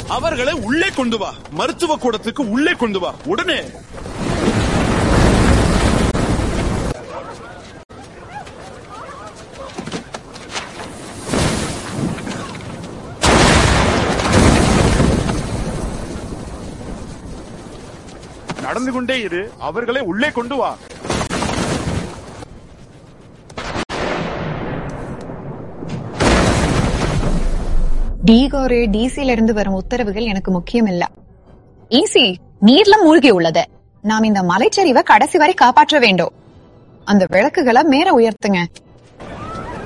அவர்களை உள்ளே கொண்டு வா மருத்துவ கூடத்துக்கு உள்ளே கொண்டு வா உடனே நடந்து கொண்டே இரு அவர்களை உள்ளே கொண்டு வா டீகோரு டிசில இருந்து வரும் உத்தரவுகள் எனக்கு முக்கியம் இல்ல ஈசி நீர்ல மூழ்கி உள்ளது நாம் இந்த மலைச்சரிவை கடைசி வரை காப்பாற்ற வேண்டும் அந்த விளக்குகளை மேல உயர்த்துங்க